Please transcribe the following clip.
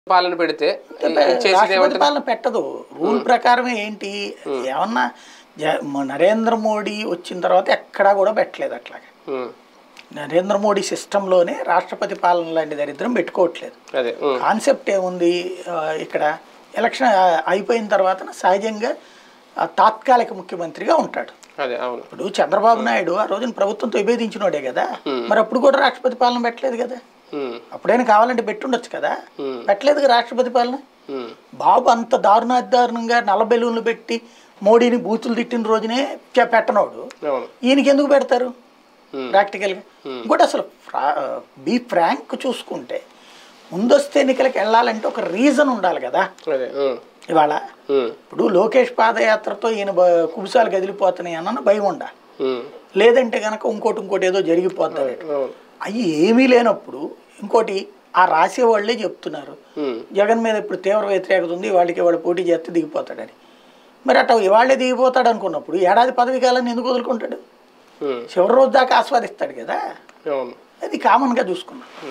పాలన పెడితే చేసేది రాష్ట్రపతి ఏమంటారు పాలన పెట్టదు రూల్ ప్రకారమే ఏంటి ఏమన్నా జ- మ- నరేంద్ర మోడీ వచ్చిన తర్వాత ఎక్కడా కూడా పెట్టలేదు అట్లాగే ఉమ్, నరేంద్ర మోడీ సిస్టంలోనే రాష్ట్రపతి పాలన లాంటి దరిద్రం పెట్టుకోవట్లేదు అదే ఉమ్, కాన్సెప్ట్ ఏముంది ఆ, ఇక్కడ ఎలక్షన్ ఆ, అయిపోయిన తర్వాత సహజంగా ఆ, తాత్కాలిక ముఖ్యమంత్రిగా ఉంటాడు అదే అవును ఇప్పుడు చంద్రబాబు నాయుడు ఆ రోజున ప్రభుత్వంతో విభేదించినోడే కదా మరి అప్పుడు కూడా రాష్ట్రపతి పాలన పెట్టలేదు కదా ఉమ్, అప్పుడైనా కావాలంటే పెట్టుండొచ్చు కదా Hmm. పెట్టలేదు రాష్ట్రపతి పాలన ఉమ్, బాబు అంత దారుణాదారుణంగా నల్ల బెలూన్లు పెట్టి మోడీని బూతులు తిట్టిన రోజునే చె- పెట్టనోడు అవును ఈయనకి ఎందుకు పెడతారు Hmm. ప్రాక్టికల్గా ఇంకోటి అసలు బీ ఫ్రాంక్ చూసుకుంటే ముందస్తు ఎన్నికలకు వెళ్ళాలంటే ఒక రీజన్ ఉండాలి కదా అదే ఉమ్, ఇవాళ ఉమ్, ఇప్పుడు లోకేష్ పాదయాత్రతో ఈయన బ- కుబుసాలు కదిలిపోతున్నాయి అన్న భయం ఉండ ఉమ్, లేదంటే కనుక ఇంకోటి ఇంకోటి ఏదో జరిగిపోతుంది అవును అవి ఏమీ లేనప్పుడు ఇంకోటి ఆ రాసే వాళ్ళే చెప్తున్నారు ఉమ్, జగన్ మీద ఇప్పుడు తీవ్ర వ్యతిరేకత ఉంది వాళ్ళకి వాడు పోటీ చేస్తే దిగిపోతాడని మరి అట్లా ఇవాళ్ళే దిగిపోతాడు అనుకున్నప్పుడు ఏడాది పదవి కాలాన్ని ఎందుకు వదులుకుంటాడు ఉమ్, చివరి రోజు దాకా ఆస్వాదిస్తాడు కదా అవును అది కామన్గా చూసుకున్నాం